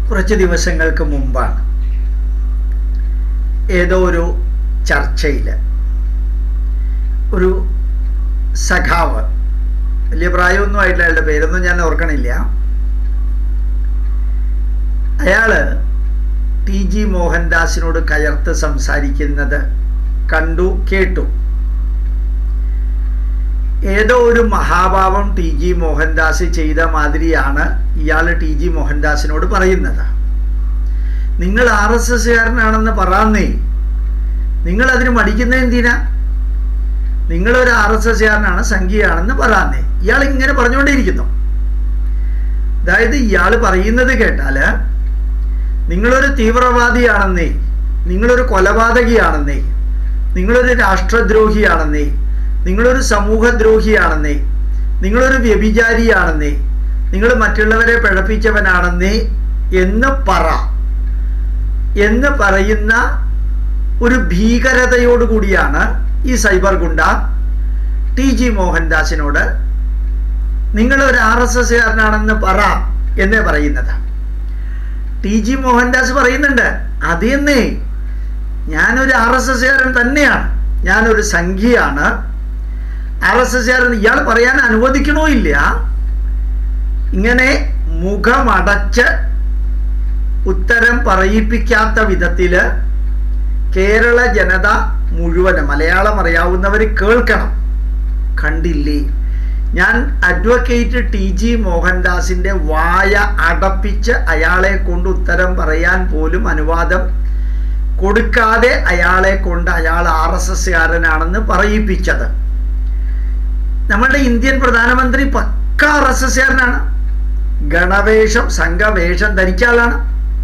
കുറച്ച് ദിവസങ്ങൾക്ക് മുമ്പാണ് ഏതോ ഒരു ചർച്ചയിൽ ഒരു സഖാവ് വലിയ പ്രായമൊന്നും ആയിട്ടില്ല അയാളുടെ പേരൊന്നും ഞാൻ ഓർക്കണില്ല അയാള് ടി ജി മോഹൻദാസിനോട് കയർത്ത് സംസാരിക്കുന്നത് കണ്ടു കേട്ടു ഏതോ ഒരു മഹാഭാവം ടി ജി മോഹൻദാസ് ചെയ്ത മാതിരിയാണ് ഇയാൾ ടി ജി മോഹൻദാസിനോട് പറയുന്നത് നിങ്ങൾ ആർ എസ് എസ്സുകാരനാണെന്ന് പറയാന്നേ നിങ്ങൾ അതിന് മടിക്കുന്ന എന്തിനാ നിങ്ങളൊരു ആർ എസ് എസ്സുകാരനാണ് സംഖ്യയാണെന്ന് പറയാന്നേ ഇയാൾ ഇങ്ങനെ പറഞ്ഞുകൊണ്ടേയിരിക്കുന്നു അതായത് ഇയാൾ പറയുന്നത് കേട്ടാല് നിങ്ങളൊരു തീവ്രവാദിയാണെന്നേ നിങ്ങളൊരു കൊലപാതകിയാണെന്നേ നിങ്ങളൊരു രാഷ്ട്രദ്രോഹിയാണെന്നേ നിങ്ങളൊരു സമൂഹദ്രോഹിയാണെന്നേ നിങ്ങളൊരു വ്യഭിചാരിയാണെന്നേ നിങ്ങൾ മറ്റുള്ളവരെ പിഴപ്പിച്ചവനാണെന്നേ എന്ന് പറ എന്ന് പറയുന്ന ഒരു ഭീകരതയോടുകൂടിയാണ് ഈ സൈബർ ഗുണ്ട ടി ജി മോഹൻദാസിനോട് നിങ്ങൾ ഒരു ആർ എസ് എസ്സുകാരനാണെന്ന് പറ എന്നേ പറയുന്നത് ടി ജി മോഹൻദാസ് പറയുന്നുണ്ട് അതെന്നേ ഞാനൊരു ആർ എസ് എസ്സുകാരൻ തന്നെയാണ് ഞാനൊരു സംഖ്യയാണ് ആർ എസ് എസ്സുകാരൻ ഇയാൾ പറയാൻ അനുവദിക്കണോ ഇല്ല ഇങ്ങനെ മുഖമടച്ച് ഉത്തരം പറയിപ്പിക്കാത്ത വിധത്തില് കേരള ജനത മുഴുവനും മലയാളം അറിയാവുന്നവർ കേൾക്കണം കണ്ടില്ലേ ഞാൻ അഡ്വക്കേറ്റ് ടി ജി മോഹൻദാസിന്റെ വായ അടപ്പിച്ച് അയാളെ കൊണ്ട് ഉത്തരം പറയാൻ പോലും അനുവാദം കൊടുക്കാതെ അയാളെ കൊണ്ട് അയാൾ ആർ എസ് എസ്സുകാരനാണെന്ന് പറയിപ്പിച്ചത് നമ്മളുടെ ഇന്ത്യൻ പ്രധാനമന്ത്രി പക്ക ആർ എസ് എസ്സുകാരനാണ് ഗണവേഷം സംഘവേഷം ധരിച്ച ആളാണ്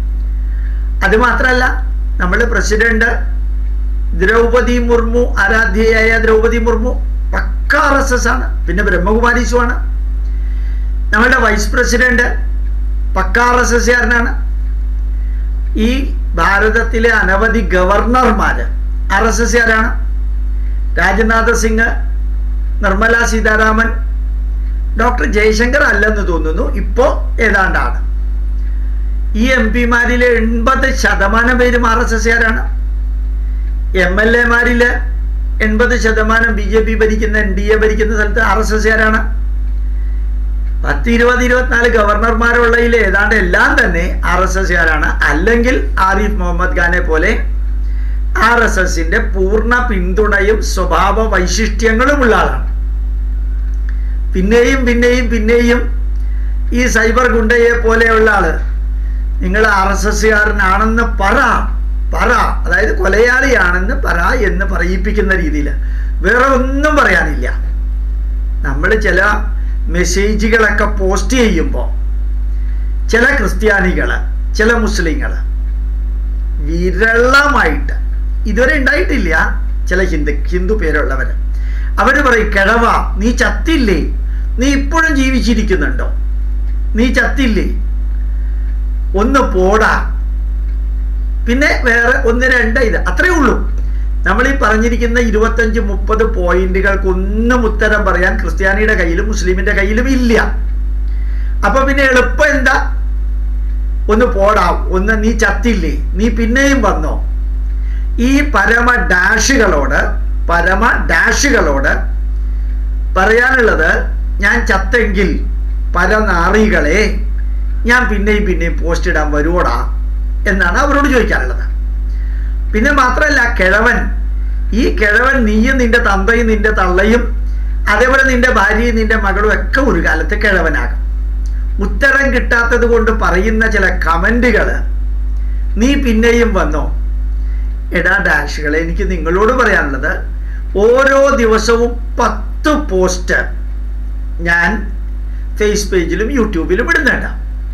അത് മാത്രമല്ല നമ്മുടെ പ്രസിഡന്റ് ദ്രൗപതി മുർമു ആരാധ്യയായ ദ്രൗപതി മുർമു പക്ക ആർ എസ് എസ് ആണ് പിന്നെ ബ്രഹ്മകുമാരീസും ആണ് നമ്മളുടെ വൈസ് പ്രസിഡന്റ് പക്ക ആർ എസ് എസ്സുകാരനാണ് ഈ ഭാരതത്തിലെ അനവധി ഗവർണർമാര് ആർ എസ് എസ്സുകാരാണ് രാജ്നാഥ് സിംഗ് നിർമ്മല സീതാരാമൻ ഡോക്ടർ ജയശങ്കർ അല്ലെന്ന് തോന്നുന്നു ഇപ്പോൾ ഏതാണ്ടാണ് ഈ എം പിമാരിലെ എൺപത് ശതമാനം പേരും ആർ എസ് എസ്സുകാരാണ് എം എൽ എമാരില് എൺപത് ശതമാനം ബി ജെ പി ഭരിക്കുന്ന എൻ ഡി എ ഭരിക്കുന്ന സ്ഥലത്ത് ആർ എസ് എസ്സുകാരാണ് പത്ത് ഇരുപത് ഇരുപത്തിനാല് ഗവർണർമാരുള്ളതിൽ ഏതാണ്ട് എല്ലാം തന്നെ ആർ എസ് എസ്സുകാരാണ് അല്ലെങ്കിൽ ആരിഫ് മുഹമ്മദ് ഖാനെ പോലെ ആർ എസ് എസിന്റെ പൂർണ്ണ പിന്തുണയും സ്വഭാവ വൈശിഷ്ട്യങ്ങളും ഉള്ള ആളാണ് പിന്നെയും പിന്നെയും പിന്നെയും ഈ സൈബർ ഗുണ്ടയെ പോലെയുള്ള ആള് നിങ്ങൾ ആർ എസ് എസ്സുകാരനാണെന്ന് പറ പറ അതായത് കൊലയാളിയാണെന്ന് പറ എന്ന് പറയിപ്പിക്കുന്ന രീതിയിൽ വേറെ ഒന്നും പറയാനില്ല നമ്മൾ ചില മെസ്സേജുകളൊക്കെ പോസ്റ്റ് ചെയ്യുമ്പോൾ ചില ക്രിസ്ത്യാനികൾ ചില മുസ്ലിങ്ങൾ വിരളമായിട്ട് ഇതുവരെ ഉണ്ടായിട്ടില്ല ചില ഹിന്ദു ഹിന്ദു പേരുള്ളവർ അവർ പറയും കിഴവ നീ ചത്തില്ലേ നീ ഇപ്പോഴും ജീവിച്ചിരിക്കുന്നുണ്ടോ നീ ചത്തില്ലേ ഒന്ന് പോടാ പിന്നെ വേറെ ഒന്ന് രണ്ട് ഇത് അത്രേ ഉള്ളൂ നമ്മൾ ഈ പറഞ്ഞിരിക്കുന്ന ഇരുപത്തഞ്ച് മുപ്പത് പോയിന്റുകൾക്കൊന്നും ഉത്തരം പറയാൻ ക്രിസ്ത്യാനിയുടെ കയ്യിലും മുസ്ലിമിന്റെ കയ്യിലും ഇല്ല അപ്പൊ പിന്നെ എളുപ്പം എന്താ ഒന്ന് പോടാ ഒന്ന് നീ ചത്തില്ലേ നീ പിന്നെയും വന്നോ ഈ പരമ ഡാഷുകളോട് പരമ ഡാഷുകളോട് പറയാനുള്ളത് ഞാൻ ചത്തെങ്കിൽ പരനാറികളെ ഞാൻ പിന്നെയും പിന്നെയും പോസ്റ്റ് ഇടാൻ വരുവോടാ എന്നാണ് അവരോട് ചോദിക്കാനുള്ളത് പിന്നെ മാത്രമല്ല കിഴവൻ ഈ കിഴവൻ നീയും നിന്റെ തന്തയും നിന്റെ തള്ളയും അതേപോലെ നിന്റെ ഭാര്യയും നിന്റെ മകളും ഒക്കെ ഒരു കാലത്ത് കിഴവനാകും ഉത്തരം കിട്ടാത്തത് കൊണ്ട് പറയുന്ന ചില കമന്റുകൾ നീ പിന്നെയും വന്നോ എടാ ഡാഷുകളെ എനിക്ക് നിങ്ങളോട് പറയാനുള്ളത് ഓരോ ദിവസവും പത്ത് പോസ്റ്റ് ഞാൻ ഫേസ് പേജിലും യൂട്യൂബിലും ഇടുന്നുണ്ട്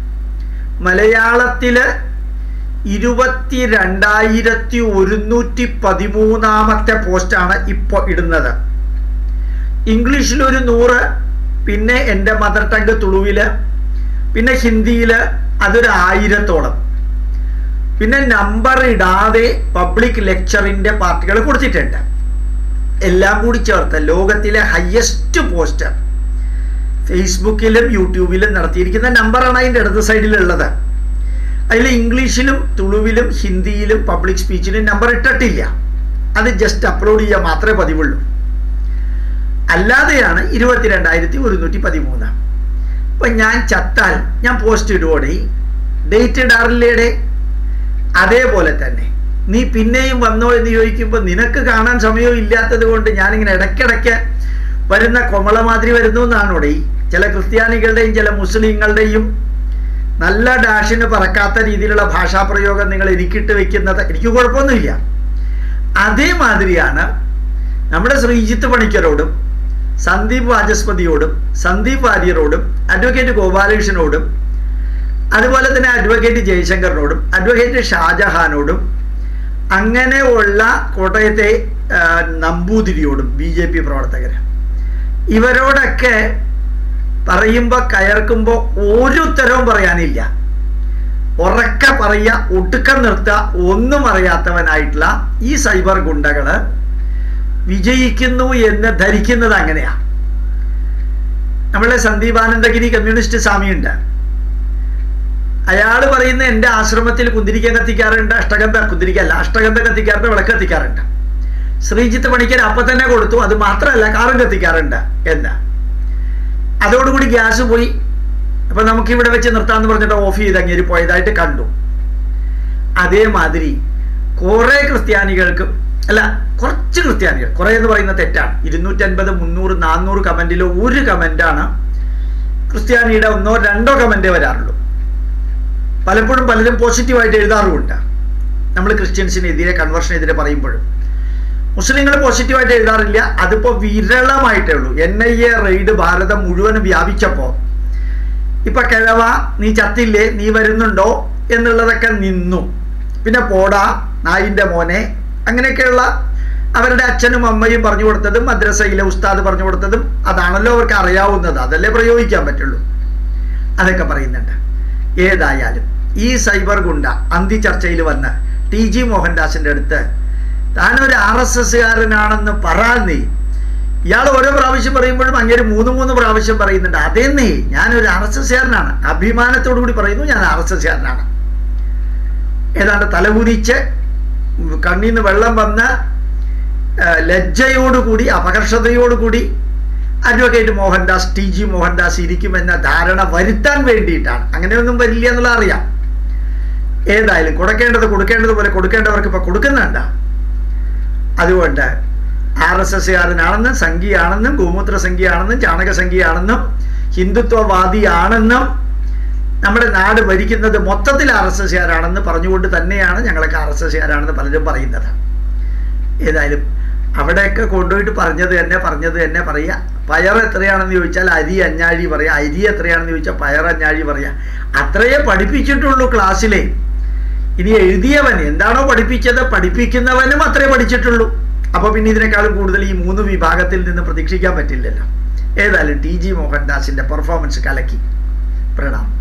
മലയാളത്തില് ഇരുപത്തി രണ്ടായിരത്തി ഒരുന്നൂറ്റി പതിമൂന്നാമത്തെ പോസ്റ്റാണ് ഇപ്പോൾ ഇടുന്നത് ഇംഗ്ലീഷിൽ ഒരു നൂറ് പിന്നെ എൻ്റെ മദർ ടങ്ക് തുളുവില് പിന്നെ ഹിന്ദിയിൽ അതൊരു ആയിരത്തോളം പിന്നെ നമ്പർ ഇടാതെ പബ്ലിക് ലെക്ചറിൻ്റെ പാർട്ടികൾ കൊടുത്തിട്ടുണ്ട് എല്ലാം കൂടി ചേർത്ത് ലോകത്തിലെ ഹയസ്റ്റ് പോസ്റ്റ് ഫേസ്ബുക്കിലും യൂട്യൂബിലും നടത്തിയിരിക്കുന്ന നമ്പറാണ് അതിൻ്റെ ഇടത് സൈഡിലുള്ളത് അതിൽ ഇംഗ്ലീഷിലും തുളുവിലും ഹിന്ദിയിലും പബ്ലിക് സ്പീച്ചിലും നമ്പർ ഇട്ടിട്ടില്ല അത് ജസ്റ്റ് അപ്ലോഡ് ചെയ്യുക മാത്രമേ പതിവുള്ളൂ അല്ലാതെയാണ് ഇരുപത്തിരണ്ടായിരത്തി ഒരുന്നൂറ്റി പതിമൂന്ന് അപ്പം ഞാൻ ചത്താൽ ഞാൻ പോസ്റ്റ് ഇടുവോടെ ഡേറ്റ് ഇടാറില്ലേടെ അതേപോലെ തന്നെ നീ പിന്നെയും വന്നോ എന്ന് ചോദിക്കുമ്പോൾ നിനക്ക് കാണാൻ സമയവും ഇല്ലാത്തത് കൊണ്ട് ഞാനിങ്ങനെ ഇടയ്ക്കിടയ്ക്ക് വരുന്ന കൊമളമാതിരി വരുന്നു എന്നാണോടെ ചില ക്രിസ്ത്യാനികളുടെയും ചില മുസ്ലിങ്ങളുടെയും നല്ല ഡാഷിന് പറക്കാത്ത രീതിയിലുള്ള ഭാഷാപ്രയോഗം നിങ്ങൾ എനിക്കിട്ട് വെക്കുന്നത് എനിക്ക് കുഴപ്പമൊന്നുമില്ല അതേമാതിരിയാണ് നമ്മുടെ ശ്രീജിത്ത് പണിക്കരോടും സന്ദീപ് വാചസ്പതിയോടും സന്ദീപ് വാര്യരോടും അഡ്വക്കേറ്റ് ഗോപാലകൃഷ്ണനോടും അതുപോലെ തന്നെ അഡ്വക്കേറ്റ് ജയശങ്കറിനോടും അഡ്വക്കേറ്റ് ഷാജഹാനോടും അങ്ങനെയുള്ള കോട്ടയത്തെ ആ, നമ്പൂതിരിയോടും ബി ജെ പി പ്രവർത്തകർ ഇവരോടൊക്കെ പറയുമ്പോൾ കയർക്കുമ്പോൾ ഒരു ഉത്തരവും പറയാനില്ല ഉറക്കെ പറയുക ഒടുക്കം നിർത്തുക ഒന്നും അറിയാത്തവനായിട്ടുള്ള ഈ സൈബർ ഗുണ്ടകള് വിജയിക്കുന്നു എന്ന് ധരിക്കുന്നത് അങ്ങനെയാ നമ്മളെ സന്ദീപാനന്ദഗിരി കമ്മ്യൂണിസ്റ്റ് സ്വാമിയുണ്ട് അയാൾ പറയുന്ന എൻ്റെ ആശ്രമത്തിൽ കുന്തിരിക്ക കത്തിക്കാറുണ്ട് അഷ്ടഗന്ധ കുന്തിരിക്കല്ല അഷ്ടഗന്ധ കത്തിക്കാറുണ്ട് വിളക്ക് കത്തിക്കാറുണ്ട് ശ്രീജിത്ത് പണിക്കർ അപ്പം തന്നെ കൊടുത്തു അത് മാത്രമല്ല കാറും കത്തിക്കാറുണ്ട് എന്ന് അതോടുകൂടി ഗ്യാസ് പോയി അപ്പൊ നമുക്ക് ഇവിടെ വെച്ച് നിർത്താന്ന് പറഞ്ഞിട്ട് ഓഫ് ചെയ്ത് അങ്ങേര് പോയതായിട്ട് കണ്ടു അതേമാതിരി കുറെ ക്രിസ്ത്യാനികൾക്കും അല്ല കുറച്ച് ക്രിസ്ത്യാനികൾ കുറെ എന്ന് പറയുന്ന തെറ്റാണ് ഇരുന്നൂറ്റൻപത് മുന്നൂറ് നാന്നൂറ് കമന്റിൽ ഒരു കമന്റാണ് ക്രിസ്ത്യാനിയുടെ ഒന്നോ രണ്ടോ കമന്റേ വരാറുള്ളൂ പലപ്പോഴും പലരും പോസിറ്റീവായിട്ട് എഴുതാറുമുണ്ട് നമ്മൾ ക്രിസ്ത്യൻസിനെതിരെ കൺവേർഷനെതിരെ പറയുമ്പോഴും മുസ്ലിങ്ങൾ പോസിറ്റീവായിട്ട് എഴുതാറില്ല അതിപ്പോൾ വിരളമായിട്ടേ ഉള്ളൂ N I A raid Bharatham മുഴുവനും വ്യാപിച്ചപ്പോൾ ഇപ്പൊ കിഴവ നീ ചത്തില്ലേ നീ വരുന്നുണ്ടോ എന്നുള്ളതൊക്കെ നിന്നു പിന്നെ പോടാ നായിൻ്റെ മോനെ അങ്ങനെയൊക്കെയുള്ള അവരുടെ അച്ഛനും അമ്മയും പറഞ്ഞു കൊടുത്തതും മദ്രസയിലെ ഉസ്താദ് പറഞ്ഞു കൊടുത്തതും അതാണല്ലോ അവർക്ക് അറിയാവുന്നത് അതല്ലേ പ്രയോഗിക്കാൻ പറ്റുള്ളൂ അതൊക്കെ പറയുന്നുണ്ട് ഏതായാലും ഈ സൈബർ ഗുണ്ട അന്തി ചർച്ചയിൽ വന്ന് ടി ജി മോഹൻദാസിന്റെ അടുത്ത് താനൊരു ആർ എസ് എസ്സുകാരനാണെന്ന് പറയാന്നേ ഇയാൾ ഓരോ പ്രാവശ്യം പറയുമ്പോഴും അങ്ങേര് മൂന്ന് മൂന്ന് പ്രാവശ്യം പറയുന്നുണ്ട് അതേന്നേ ഞാനൊരു ആർ എസ് എസ്സുകാരനാണ് അഭിമാനത്തോടു കൂടി പറയുന്നു ഞാൻ ആർ എസ് എസ്സുകാരനാണ് ഏതാണ്ട് തലകുനിച്ച് കണ്ണീന്ന് വെള്ളം വന്ന് ആ, ലജ്ജയോടുകൂടി അപകർഷതയോടുകൂടി advocate Mohandas T G Mohandas ഇരിക്കുമെന്ന ധാരണ വരുത്താൻ വേണ്ടിയിട്ടാണ് അങ്ങനെയൊന്നും വരില്ല എന്നുള്ള അറിയാം ഏതായാലും കൊടുക്കേണ്ടത് കൊടുക്കേണ്ടതുപോലെ കൊടുക്കേണ്ടവർക്ക് ഇപ്പൊ കൊടുക്കുന്നുണ്ട് അതുകൊണ്ട് ആർ എസ് എസ്സുകാരനാണെന്നും സംഘിയാണെന്നും ഗോമൂത്ര സംഘിയാണെന്നും ചാണക സംഘിയാണെന്നും ഹിന്ദുത്വവാദിയാണെന്നും നമ്മുടെ നാട് ഭരിക്കുന്നത് മൊത്തത്തിൽ ആർ എസ് എസ്സുകാരാണെന്ന് പറഞ്ഞുകൊണ്ട് തന്നെയാണ് ഞങ്ങളൊക്കെ ആർ എസ് എസ്സുകാരാണെന്ന് പലരും പറയുന്നത് ഏതായാലും അവിടെയൊക്കെ കൊണ്ടുപോയിട്ട് പറഞ്ഞത് തന്നെ പറഞ്ഞത് തന്നെ പറയുക പയർ എത്രയാണെന്ന് ചോദിച്ചാൽ അരി അഞ്ഞാഴി പറയാം അരി എത്രയാണെന്ന് ചോദിച്ചാൽ പയർ അഞ്ഞാഴി പറയാം അത്രയേ പഠിപ്പിച്ചിട്ടുള്ളൂ ക്ലാസ്സിലെ ഇനി എഴുതിയവൻ എന്താണോ പഠിപ്പിച്ചത് പഠിപ്പിക്കുന്നവനും അത്രേ പഠിച്ചിട്ടുള്ളൂ അപ്പൊ പിന്നെ ഇതിനേക്കാളും കൂടുതൽ ഈ മൂന്ന് വിഭാഗത്തിൽ നിന്ന് പ്രതീക്ഷിക്കാൻ പറ്റില്ലല്ലോ ഏതായാലും ടി ജി മോഹൻദാസിന്റെ പെർഫോമൻസ് കലക്കി പ്രണാം